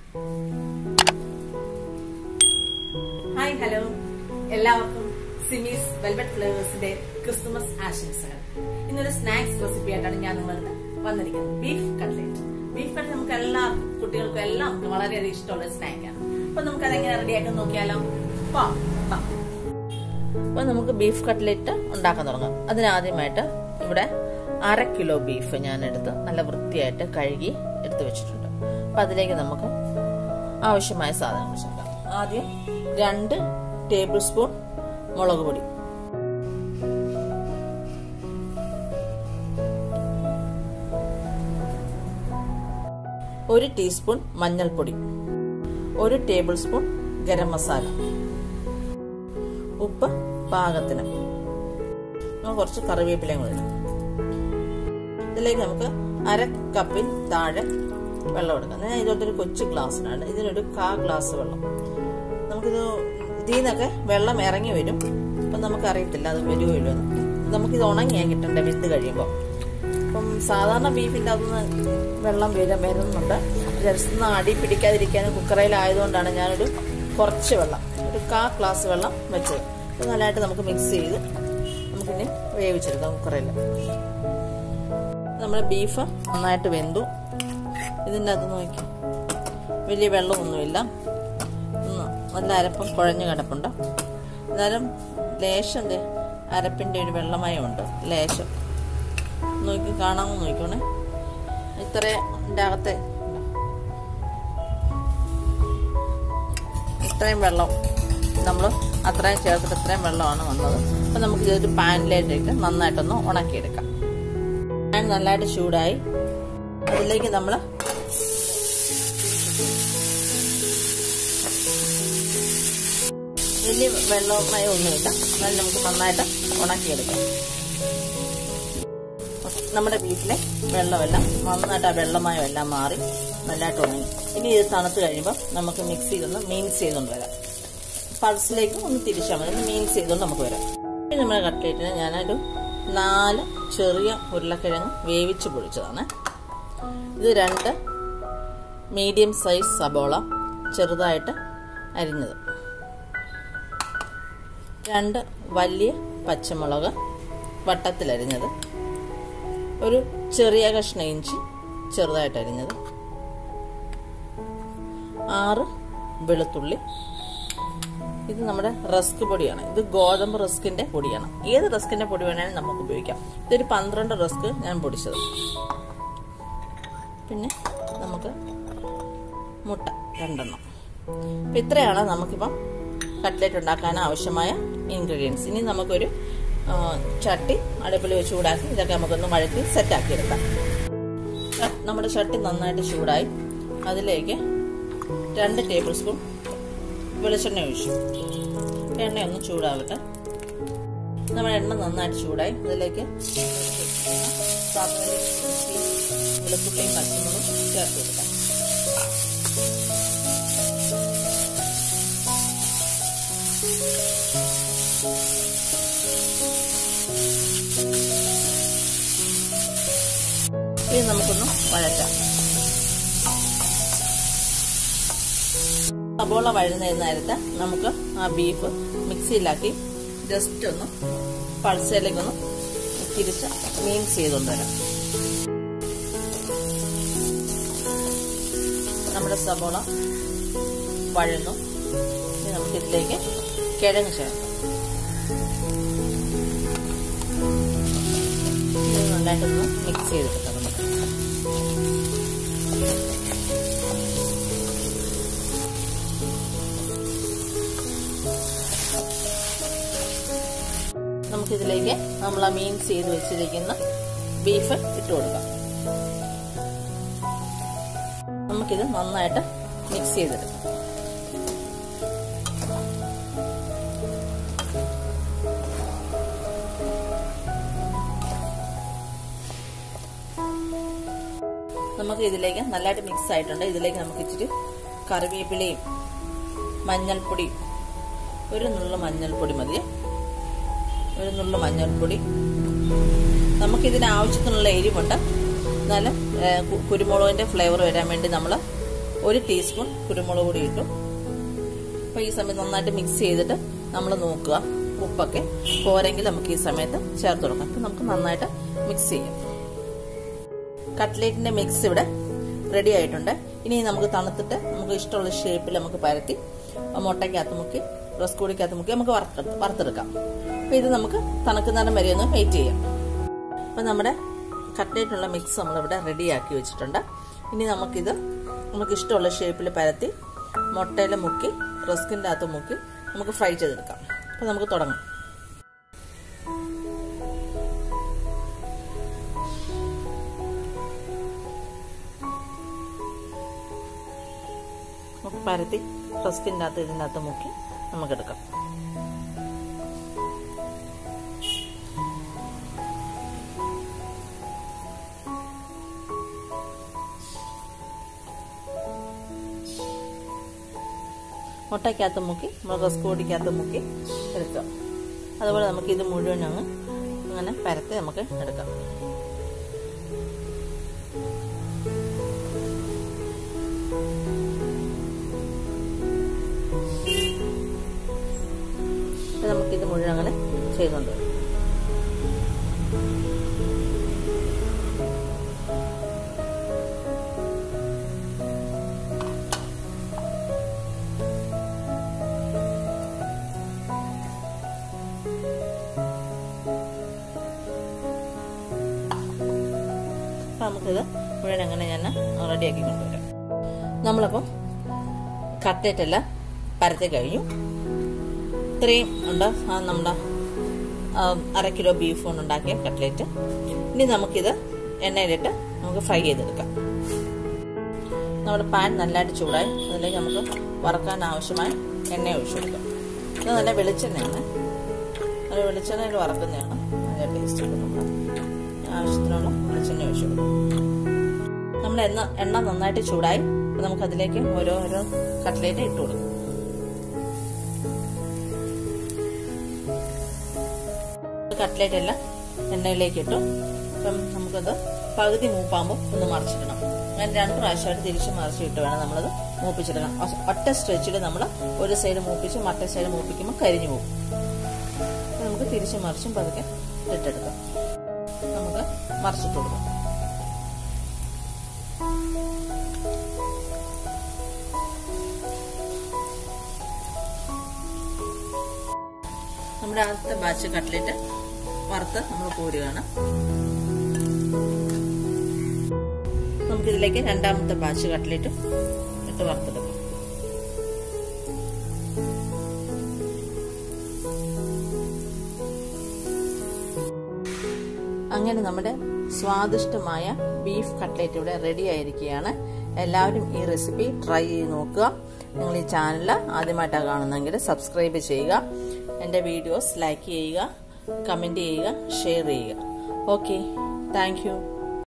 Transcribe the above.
Hi hello എല്ലാവർക്കും സിമീസ് velvet ഫ്ലേവേഴ്സിന്റെ Christmas ആശംസകൾ ഇന്നൊരു സ്നാക്സ് റെസിപ്പി ആയിട്ടാണ് ഞാൻ നിങ്ങളുടെ വന്നിരിക്കുന്നത് ബീഫ് കട്ട്ലേറ്റ് ബീഫ് കട്ട്ലേറ്റ് നമുക്ക് എല്ലാ കുട്ടികൾക്കും എല്ലാം വളരെയധികം ഇഷ്ടമുള്ള സ്നാക്കാണ് അപ്പൊ നമുക്ക് അതെങ്ങനെ റെഡിയാക്കാൻ നോക്കിയാലോ വാ, വാ. അപ്പൊ നമുക്ക് ബീഫ് കട്ട്ലേറ്റ് ഉണ്ടാക്കാൻ തുടങ്ങാം അതിനാദ്യമായിട്ട് ഇവിടെ അര കിലോ ബീഫ് ഞാൻ എടുത്ത് നല്ല വൃത്തിയായിട്ട് കഴുകി എടുത്തു വെച്ചിട്ടുണ്ട് അപ്പൊ അതിലേക്ക് നമുക്ക് ആവശ്യമായ സാധനങ്ങൾ ചേർക്കാം ആദ്യം രണ്ട് ടേബിൾ സ്പൂൺ മുളക് പൊടി ഒരു ടീസ്പൂൺ മഞ്ഞൾപ്പൊടി ഒരു ടേബിൾ സ്പൂൺ ഗരം മസാല ഉപ്പ് പാകത്തിന് കുറച്ച് കറിവേപ്പിലയും കൂടി ഇടാം ഇതിലേക്ക് നമുക്ക് അര കപ്പിൽ താഴെ വെള്ളം എടുക്കാം ഞാൻ ഇതുപോലത്തെ ഒരു കൊച്ചു ഗ്ലാസ്സിനാണ് ഇതിനൊരു കാ ഗ്ലാസ് വെള്ളം നമുക്കിത് ഇതിൽ നിന്നൊക്കെ വെള്ളം ഇറങ്ങി വരും അപ്പം നമുക്കറിയത്തില്ല അത് വരുമോ ഇല്ലോ നമുക്കിത് ഉണങ്ങിയാൽ കിട്ടണ്ടേ വിത്ത് കഴിയുമ്പോൾ അപ്പം സാധാരണ ബീഫിൻ്റെ അതൊന്ന് വെള്ളം വീരം വരുന്നുണ്ട് ജസ്റ്റ് അടി പിടിക്കാതിരിക്കാനും കുക്കറയിലായതുകൊണ്ടാണ് ഞാനൊരു കുറച്ച് വെള്ളം ഒരു കാ ഗ്ലാസ് വെള്ളം വെച്ചത് അത് നല്ലതായിട്ട് നമുക്ക് മിക്സ് ചെയ്ത് നമുക്കിനി വേവിച്ചെടുക്കാം കുക്കറയിൽ നമ്മുടെ ബീഫ് നന്നായിട്ട് വെന്തു ഇതിൻ്റെ അകത്ത് നോക്കി വലിയ വെള്ളമൊന്നുമില്ല നല്ല അരപ്പം കുഴഞ്ഞു കിടപ്പുണ്ട് എന്നാലും ലേശം എന്തേ അരപ്പിൻ്റെ ഒരു വെള്ളമയമുണ്ട് ലേശം നോക്കി കാണാമോ നോക്കണേ ഇത്രയും എൻ്റെ അകത്തെ ഇത്രയും വെള്ളം നമ്മൾ അത്രയും ചേർത്തിട്ട് ഇത്രയും വെള്ളമാണ് വന്നത് അപ്പം നമുക്ക് ഇതൊരു പാനിലേക്ക് നന്നായിട്ടൊന്ന് ഉണക്കിയെടുക്കാം പാൻ നല്ലതായിട്ട് ചൂടായി അതിലേക്ക് നമ്മൾ വലിയ വെള്ളമയം ഒന്നുമില്ല എന്നാലും നമുക്ക് നന്നായിട്ട് ഉണക്കിയെടുക്കാം നമ്മുടെ വീട്ടിലെ വെള്ളമെല്ലാം നന്നായിട്ട് ആ വെള്ളമയം എല്ലാം മാറി നല്ലതായിട്ട് ഉണങ്ങി ഇനി ഇത് തണുത്ത് കഴിയുമ്പോൾ നമുക്ക് മിക്സ് ചെയ്തൊന്ന് മീൻസ് ചെയ്തുകൊണ്ട് വരാം പൾസിലേക്ക് ഒന്ന് തിരിച്ചാൽ മതി മീൻസ് ചെയ്തുകൊണ്ട് നമുക്ക് വരാം ഇനി നമ്മുടെ കട്ട്ലേറ്റിന് ഞാനൊരു നാല് ചെറിയ ഉരുളക്കിഴങ്ങ് വേവിച്ച് പൊടിച്ചതാണ് ഇത് രണ്ട് മീഡിയം സൈസ് സബോള ചെറുതായിട്ട് അരിഞ്ഞത് രണ്ട് വലിയ പച്ചമുളക് വട്ടത്തിലരിഞ്ഞത് ഒരു ചെറിയ കഷ്ണ ഇഞ്ചി ചെറുതായിട്ട് അരിഞ്ഞത് ആറ് വെളുത്തുള്ളി ഇത് നമ്മുടെ റസ്ക് പൊടിയാണ് ഇത് ഗോതമ്പ് റസ്കിന്റെ പൊടിയാണ് ഏത് റസ്കിന്റെ പൊടി വേണമെങ്കിലും നമുക്ക് ഉപയോഗിക്കാം ഇതൊരു പന്ത്രണ്ട് റസ്ക് ഞാൻ പൊടിച്ചത് പിന്നെ നമുക്ക് മുട്ട രണ്ടെണ്ണം അപ്പം ഇത്രയാണ് നമുക്കിപ്പം കട്ട്ലേറ്റ് ഉണ്ടാക്കാൻ ആവശ്യമായ ഇൻഗ്രീഡിയൻസ് ഇനി നമുക്കൊരു ചട്ടി അടുപ്പിൽ വെച്ച് ചൂടാക്കി ഇതൊക്കെ നമുക്കൊന്ന് വഴറ്റി സെറ്റാക്കി എടുക്കാം നമ്മുടെ ചട്ടി നന്നായിട്ട് ചൂടായി അതിലേക്ക് രണ്ട് ടേബിൾ സ്പൂൺ വെളിച്ചെണ്ണ ഒഴിച്ചു എണ്ണ ഒന്ന് ചൂടാവട്ടെ നമ്മുടെ എണ്ണ നന്നായിട്ട് ചൂടായി അതിലേക്ക് വെളുത്തുള്ളിയും പച്ചമുളകും ചേർത്ത് കൊടുക്കാം ഇത് നമുക്കൊന്ന് വഴറ്റാം സബോള വഴുന്ന നേരത്തെ നമുക്ക് ആ ബീഫ് മിക്സിയിലാക്കി ജസ്റ്റ് ഒന്ന് പൾസയിലേക്കൊന്ന് തിരിച്ച് മീൻസ് ചെയ്തുകൊണ്ട് വരാം നമ്മുടെ സബോള വഴന്നു ഇനി നമുക്ക് ഇതിലേക്ക് കിഴങ്ങ് ചേർക്കാം നന്നായിട്ടൊന്ന് മിക്സ് ചെയ്തെടുക്കാം നമുക്ക് നമുക്കിതിലേക്ക് നമ്മൾ ആ മീൻസ് ചെയ്ത് വെച്ചിരിക്കുന്ന ബീഫ് ഇട്ട് കൊടുക്കാം നമുക്കിത് നന്നായിട്ട് മിക്സ് ചെയ്തെടുക്കാം നമുക്ക് ഇതിലേക്ക് നല്ലതായിട്ട് മിക്സ് ആയിട്ടുണ്ട് ഇതിലേക്ക് നമുക്ക് ഇച്ചിരി കറിവേപ്പിലയും മഞ്ഞൾപ്പൊടിയും ഒരു നുള്ള മഞ്ഞൾപ്പൊടി മതി ഒരു നുള്ള മഞ്ഞൾപ്പൊടി നമുക്കിതിന് ആവശ്യത്തിനുള്ള എരിവുണ്ട് എന്നാലും കുരുമുളകിന്റെ ഫ്ലേവർ വരാൻ വേണ്ടി നമ്മൾ ഒരു ടീസ്പൂൺ കുരുമുളക് പൊടി ഇട്ടു അപ്പോൾ ഈ സമയത്ത് നന്നായിട്ട് മിക്സ് ചെയ്തിട്ട് നമ്മൾ നോക്കുക ഉപ്പൊക്കെ പോരെങ്കിൽ നമുക്ക് ഈ സമയത്ത് ചേർത്ത് കൊടുക്കാം അപ്പം നമുക്ക് നന്നായിട്ട് മിക്സ് ചെയ്യാം കട്ട്ലേറ്റിന്റെ മിക്സ് ഇവിടെ റെഡി ആയിട്ടുണ്ട് ഇനി നമുക്ക് തണുത്തിട്ട് നമുക്ക് ഇഷ്ടമുള്ള ഷേപ്പിൽ നമുക്ക് പരത്തി മുട്ടയ്ക്കകത്ത് മുക്കി റസ് കൂടിക്കകത്ത് മുക്കി നമുക്ക് വറുത്ത് വറുത്തെടുക്കാം അപ്പം ഇത് നമുക്ക് തണുക്കുന്നതിനും വരെ ഒന്ന് വെയിറ്റ് ചെയ്യാം അപ്പം നമ്മുടെ കട്ട്ലേറ്റിനുള്ള മിക്സ് നമ്മളിവിടെ റെഡിയാക്കി വെച്ചിട്ടുണ്ട് ഇനി നമുക്കിത് നമുക്ക് ഇഷ്ടമുള്ള ഷേപ്പിൽ പരത്തി മുട്ടയിൽ മുക്കി റസ്കിൻ്റെ അകത്ത് മുക്കി നമുക്ക് ഫ്രൈ ചെയ്തെടുക്കാം അപ്പം നമുക്ക് തുടങ്ങാം നമുക്ക് പരത്തി റസ്കിൻ്റെ അകത്ത് ഇതിൻ്റെ അകത്ത് മുക്കി നമുക്കെടുക്കാം മുട്ടയ്ക്കകത്ത് മുക്കി നമ്മൾ റസ്ക് പൊടിക്കകത്ത് മുക്കി എടുക്കാം അതുപോലെ നമുക്ക് ഇത് മുഴുവൻ അങ്ങ് അങ്ങനെ പരത്തി നമുക്ക് എടുക്കാം നമുക്കിത് മുഴുവൻ അങ്ങനെ ചെയ്തുകൊണ്ട് വരാം അപ്പം നമുക്കിത് മുഴുവൻ അങ്ങനെ ഞാൻ റെഡിയാക്കി കൊണ്ടുവരാം നമ്മളപ്പം കട്ട്ലേറ്റ് എല്ലാം പരത്തി കഴിഞ്ഞു ഇത്രയും ഉണ്ട് നമ്മുടെ അര കിലോ ബീഫ് കൊണ്ട് ഉണ്ടാക്കിയ കട്ട്ലേറ്റ് ഇനി നമുക്കിത് എണ്ണയിലിട്ട് നമുക്ക് ഫ്രൈ ചെയ്തെടുക്കാം നമ്മുടെ പാൻ നല്ലതായിട്ട് ചൂടായി അതിലേക്ക് നമുക്ക് വറക്കാൻ ആവശ്യമായ എണ്ണ ഒഴിച്ചു കൊടുക്കാം ഇത് നല്ല വെളിച്ചെണ്ണയാണ് നല്ല വെളിച്ചെണ്ണയിൽ വറക്കുന്നതാണ് നല്ല ടേസ്റ്റ് നമ്മൾ ആവശ്യത്തിനുള്ള വെളിച്ചെണ്ണ ഒഴിച്ചു കൊടുക്കും നമ്മൾ എണ്ണ എണ്ണ നന്നായിട്ട് ചൂടായി അപ്പം നമുക്ക് അതിലേക്ക് ഓരോ ഓരോ കട്ട്ലേറ്റ് ഇട്ട് കൊടുക്കും കട്ട്ലേറ്റ് എല്ലാം എണ്ണയിലേക്ക് ഇട്ടു അപ്പം നമുക്കത് പകുതി മൂപ്പാകുമ്പോൾ ഒന്ന് മറിച്ചിടണം അങ്ങനെ രണ്ട് പ്രാവശ്യമായിട്ട് തിരിച്ച് മറിച്ചിട്ട് വേണം നമ്മളത് മൂപ്പിച്ചെടുക്കണം ഒറ്റ സ്ട്രെച്ചിൽ നമ്മൾ ഒരു സൈഡ് മൂപ്പിച്ച് മറ്റേ സൈഡ് മൂപ്പിക്കുമ്പോൾ കരിഞ്ഞു പോകും നമുക്ക് തിരിച്ച് മറിച്ചും പതുക്കെ ഇട്ടെടുക്കാം നമുക്ക് മറിച്ചിട്ട് കൊടുക്കാം നമ്മുടെ ആദ്യത്തെ ബാച്ച് കട്ട്ലേറ്റ് വറുത്ത് നമ്മൾ കോരുകയാണ് നമുക്കിതിലേക്ക് രണ്ടാമത്തെ ബാച്ച് കട്ട്ലേറ്റ് ഇട്ട് വറുത്തെടുക്കാം അങ്ങനെ നമ്മുടെ സ്വാദിഷ്ടമായ ബീഫ് കട്ട്ലേറ്റ് ഇവിടെ റെഡി ആയിരിക്കുകയാണ് എല്ലാവരും ഈ റെസിപ്പി ട്രൈ ചെയ്ത് നോക്കുക നിങ്ങൾ ഈ ചാനൽ ആദ്യമായിട്ടാണ് കാണുന്നതെങ്കിൽ സബ്സ്ക്രൈബ് ചെയ്യുക എൻ്റെ വീഡിയോസ് ലൈക്ക് ചെയ്യുക കമൻറ്റ് ചെയ്യുക ഷെയർ ചെയ്യുക ഓക്കെ താങ്ക്